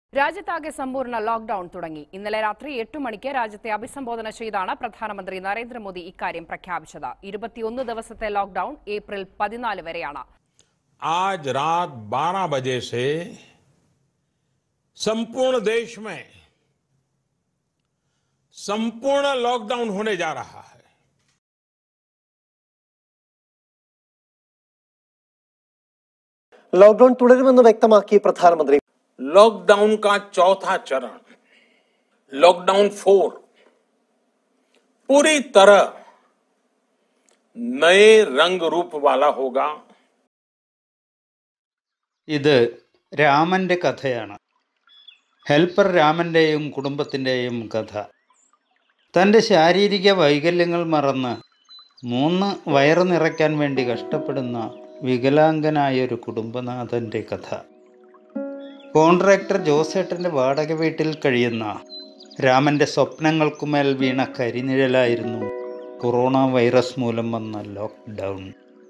രാജ്യത്താകെ സമ്പൂർണ്ണ ലോക്ഡൌൺ തുടങ്ങി ഇന്നലെ രാത്രി എട്ട് മണിക്ക് രാജ്യത്തെ അഭിസംബോധന ചെയ്താണ് പ്രധാനമന്ത്രി നരേന്ദ്രമോദി ഇക്കാര്യം പ്രഖ്യാപിച്ചത് ഇരുപത്തിയൊന്ന് ദിവസത്തെ ലോക്ഡൌൺ ഏപ്രിൽ പതിനാല് വരെയാണ് आज रात 12 बजे से संपूर्ण देश में संपूर्ण लॉकडाउन होने जा रहा है ലോക്ഡൌൺ തുടരുമെന്ന് വ്യക്തമാക്കി പ്രധാനമന്ത്രി लॉकडाउन का चौथा चरण लॉकडाउन फोर पूरी तरह नए रंग रूप वाला होगा ഇത് രാമൻ്റെ കഥയാണ് ഹെൽപ്പർ രാമൻ്റെയും കുടുംബത്തിൻ്റെയും കഥ തൻ്റെ ശാരീരിക വൈകല്യങ്ങൾ മറന്ന് മൂന്ന് വയറ് നിറയ്ക്കാൻ വേണ്ടി കഷ്ടപ്പെടുന്ന വികലാംഗനായൊരു കുടുംബനാഥൻ്റെ കഥ കോൺട്രാക്ടർ ജോസേട്ടൻ്റെ വാടക വീട്ടിൽ കഴിയുന്ന രാമൻ്റെ സ്വപ്നങ്ങൾക്കുമേൽ വീണ കരിനിഴലായിരുന്നു കൊറോണ വൈറസ് മൂലം വന്ന ലോക്ക്ഡൗൺ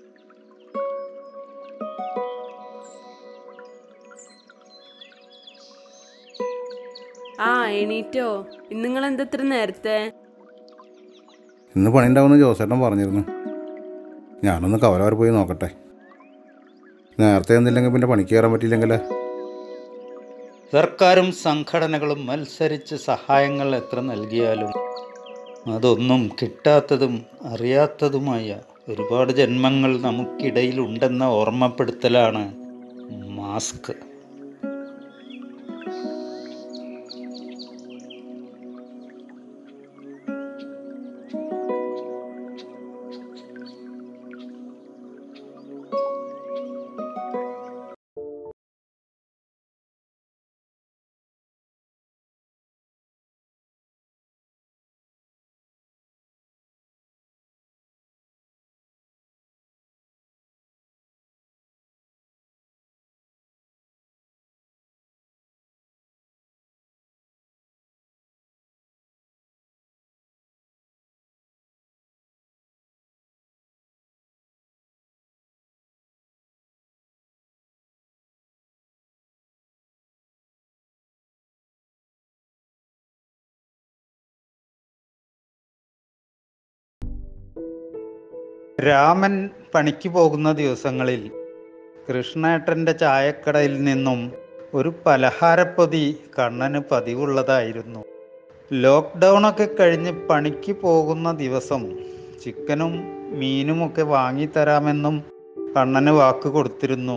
ആ എണീറ്റോ ഇന്ന് നിങ്ങൾ എന്താ ഇത്ര നേരത്തെ ഇന്ന് പണി ഉണ്ടാവുമെന്ന് ജോസേട്ടൻ പറഞ്ഞിരുന്നു ഞാനൊന്ന് കവല വരെ പോയി നോക്കട്ടെ നേരത്തെ ഒന്നില്ലെങ്കിൽ പിന്നെ പണിക്ക് കയറാൻ പറ്റിയില്ലെങ്കിൽ സർക്കാരും സംഘടനകളും മത്സരിച്ച് സഹായങ്ങൾ എത്ര നൽകിയാലും അതൊന്നും കിട്ടാത്തതും അറിയാത്തതുമായ ഒരുപാട് ജന്മങ്ങൾ നമുക്കിടയിലുണ്ടെന്ന ഓർമ്മപ്പെടുത്തലാണ് മാസ്ക് രാമൻ പണിക്ക് പോകുന്ന ദിവസങ്ങളിൽ കൃഷ്ണേട്ടൻ്റെ ചായക്കടയിൽ നിന്നും ഒരു പലഹാരപ്പൊതി കണ്ണന് പതിവുള്ളതായിരുന്നു ലോക്ക്ഡൗണൊക്കെ കഴിഞ്ഞ് പണിക്ക് പോകുന്ന ദിവസം ചിക്കനും മീനുമൊക്കെ വാങ്ങിത്തരാമെന്നും കണ്ണന് വാക്ക് കൊടുത്തിരുന്നു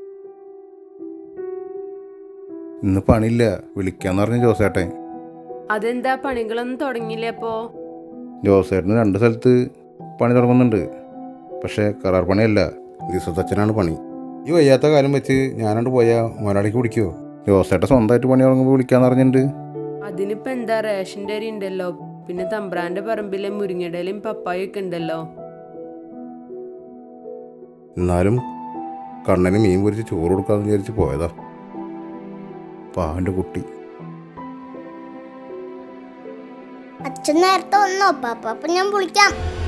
ഇന്ന് പണിയില്ല വിളിക്കാന്ന് പറഞ്ഞു ജോസേട്ടൻ അതെന്താ പണികളൊന്നും തുടങ്ങിയില്ലേ അപ്പോ ജോസേട്ടന് രണ്ട് സ്ഥലത്ത് പണി തുടങ്ങുന്നുണ്ട് പക്ഷേ കരാർ പണിയല്ല ദിവസത്തച്ഛനാണ് പണി ഈ വയ്യാത്ത കാലം വെച്ച് ഞാനോട് പോയാൽ മുതലാളിക്ക് വിളിക്കുമോ ജോസേട്ടൻ സ്വന്തമായിട്ട് പണി തുടങ്ങുമ്പോൾ വിളിക്കാന്ന് പറഞ്ഞിട്ടുണ്ട് അതിനിപ്പോ എന്താ റേഷന്റെ അരി ഉണ്ടല്ലോ പിന്നെ തമ്പ്രാന്റെ പറമ്പിലെ മുരിങ്ങടയിലും പപ്പായും ഒക്കെ ഉണ്ടല്ലോ എന്നാലും കണ്ണന് മീൻ പൊരിച്ച് ചോറ് കൊടുക്കാമെന്ന് വിചാരിച്ച് പോയതാ പാവൻ്റെ കുട്ടി അച്ഛൻ നേരത്തെ വന്നോ പാപ്പ അപ്പൊ ഞാൻ വിളിക്കാം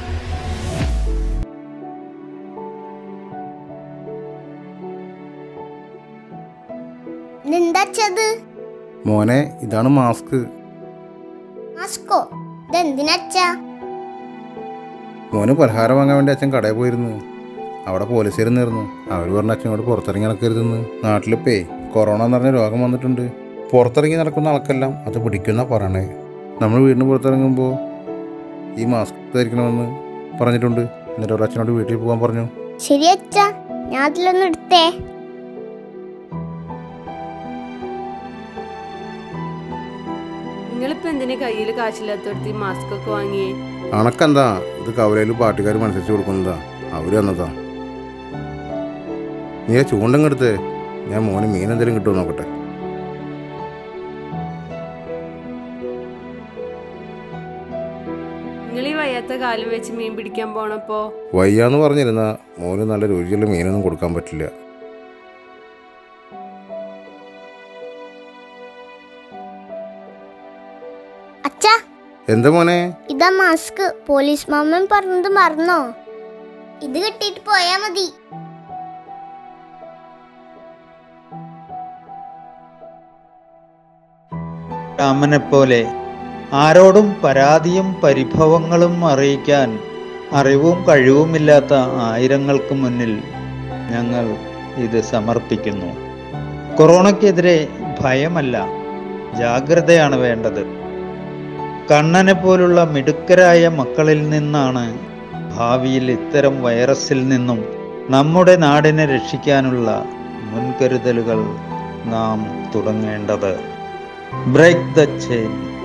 ഇതെന്താ അച്ഛത് മോനെ ഇതാണ് മാസ്ക് മാസ്കോ ഇതെന്തിനച്ഛാ മോന് പലഹാരം വാങ്ങാൻ വേണ്ടി അച്ഛൻ കടയിൽ പോയിരുന്നു അവിടെ പോലീസുകാർ നിന്നിരുന്നു അവർ പറഞ്ഞ അച്ഛനോട് പുറത്തിറങ്ങി നടക്കരുതെന്ന് നാട്ടിലിപ്പേ കൊറോണ എന്ന് പറഞ്ഞ രോഗം വന്നിട്ടുണ്ട് പുറത്തിറങ്ങി നടക്കുന്ന ആൾക്കെല്ലാം അത് പിടിക്കുന്ന പറയണേ നമ്മൾ വീടിന് പുറത്തിറങ്ങുമ്പോൾ ഈ മാസ്ക് ധരിക്കണമെന്ന് പറഞ്ഞിട്ടുണ്ട് എന്നിട്ട് ഒരു അച്ഛനോട് വീട്ടിൽ പോകാൻ പറഞ്ഞു ശരി അച്ഛാ ഞാൻ അതിലൊന്ന് എടുത്തേ നിങ്ങളിപ്പോ എന്തിനാ കയ്യിൽ കാശില്ലാത്തടത്ത് ഈ മാസ്ക് ഒക്കെ വാങ്ങിയേ അണക്കെന്താ ഇത് കവലയിൽ പാട്ടുകാർ മനസ്സിച്ച് കൊടുക്കുന്നതാ അവര് തന്നതാ നീ ആ ചൂണ്ടങ്ങെടുത്ത് ഞാൻ മോന് മീൻ എന്തെങ്കിലും കിട്ടുമോ നോക്കട്ടെ നിങ്ങൾ ഈ വയ്യാത്ത കാലം വെച്ച് മീൻ പിടിക്കാൻ പോണപ്പോ വയ്യാന്ന് പറഞ്ഞിരുന്ന മോന് നല്ല രുചിയുള്ള മീനൊന്നും കൊടുക്കാൻ പറ്റില്ല അച്ഛാ എന്താ മോനെ ഇതാ മാസ്ക് പോലീസ് മാമൻ പറഞ്ഞത് മറന്നോ ഇത് കെട്ടിട്ട് പോയാ മതി രാമനെപ്പോലെ ആരോടും പരാതിയും പരിഭവങ്ങളും അറിയിക്കാൻ അറിവും കഴിവുമില്ലാത്ത ആയിരങ്ങൾക്ക് മുന്നിൽ ഞങ്ങൾ ഇത് സമർപ്പിക്കുന്നു കൊറോണയ്ക്കെതിരെ ഭയമല്ല ജാഗ്രതയാണ് വേണ്ടത് കണ്ണനെ പോലുള്ള മിടുക്കരായ മക്കളിൽ നിന്നാണ് ഭാവിയിൽ ഇത്തരം വൈറസിൽ നിന്നും നമ്മുടെ നാടിനെ രക്ഷിക്കാനുള്ള മുൻകരുതലുകൾ നാം തുടങ്ങേണ്ടത് ബ്രേക്ക് ദ ചെയിൻ